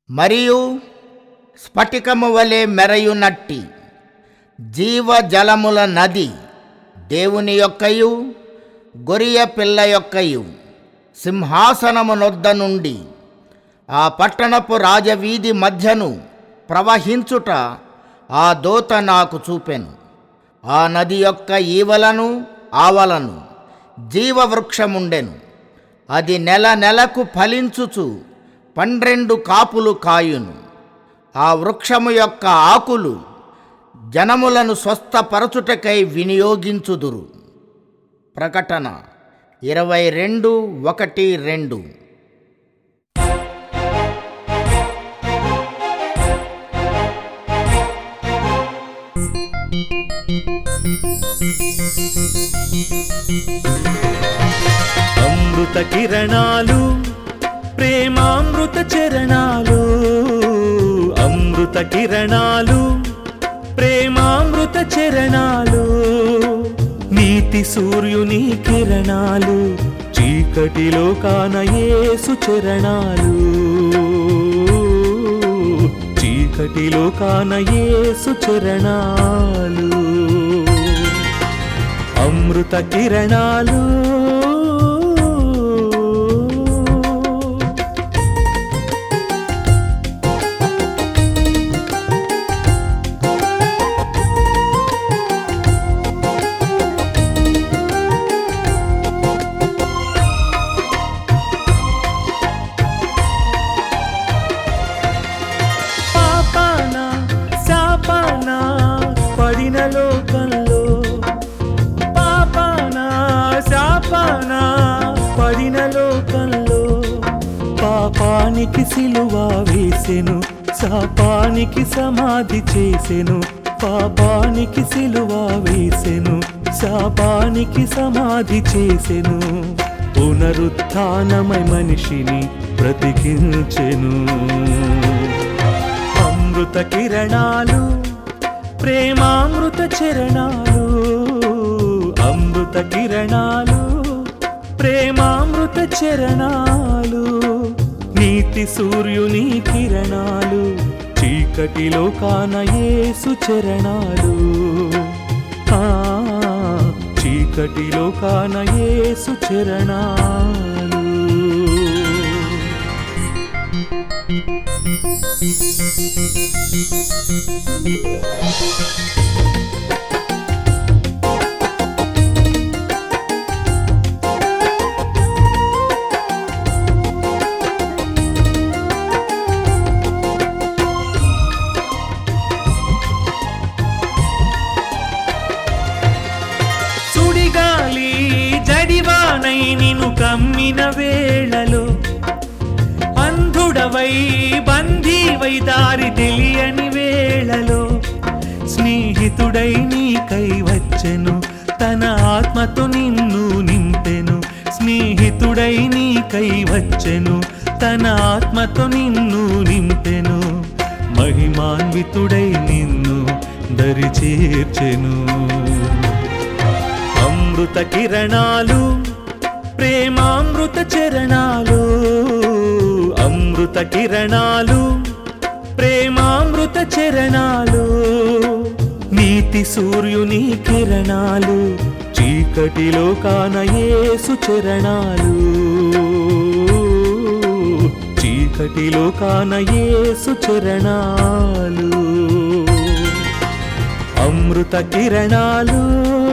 మరియు స్ఫటికము వలె మెరయునట్టి జీవజలముల నది దేవుని యొక్కయు గొరియ పిల్ల యొక్కయు సింహాసనము నొద్ద నుండి ఆ పట్టణపు రాజవీధి మధ్యను ప్రవహించుట ఆ దోత నాకు చూపెను ఆ నది యొక్క ఈవలను ఆవలను జీవవృక్షముండెను అది నెల నెలకు ఫలించుచు పన్నెండు కాపులు కాయును ఆ వృక్షము యొక్క ఆకులు జనములను స్వస్థపరచుటకై వినియోగించుదురు ప్రకటన ఇరవై రెండు ఒకటి రెండు అమృత కిరణాలు ప్రేమామృత చరణాలు అమృత కిరణాలు ప్రేమామృత చరణాలు నీతి సూర్యుని కిరణాలు చీకటిలో కానయేసు చరణాలు చీకటిలో కానయేసు చరణాలు అమృత కిరణాలు పాపాన శాపాన పడిన లోకంలో పాపాన శాపాన పడిన లోకంలో పాపానికి సిలువ వేసెను శాపానికి సమాధి చేసెను పాపానికి సిలువ వేసెను శాపానికి సమాధి చేసెను పునరుత్థానమై మనిషిని బ్రతికించెను అమృత కిరణాలు ప్రేమామృత చరణాలు అమృత కిరణాలు ప్రేమామృత చరణాలు నీతి సూర్యుని కిరణాలు చీకటిలో కానయేసు చరణాలు ఆ చీకటిలో కానయేసు చరణాలు సుడిగాలి జడివానై నిన్ను కమ్మిన వేళలో అంధుడవై బంధీవై దారి తెలియని వేళలో స్నేహితుడై నీకై వచ్చెను తన ఆత్మతో నిన్ను నింపెను స్నేహితుడై నీకై వచ్చెను తన ఆత్మతో నిన్ను నింపెను మహిమాన్వితుడై నిన్ను దరి చేర్చెను అమృత కిరణాలు ప్రేమామృత చరణాలు అమృత కిరణాలు ప్రేమామృత చరణాలు నీతి సూర్యుని కిరణాలు చీకటిలో కానయేసు చరణాలు చీకటిలో కానయేసు చరణాలు అమృత కిరణాలు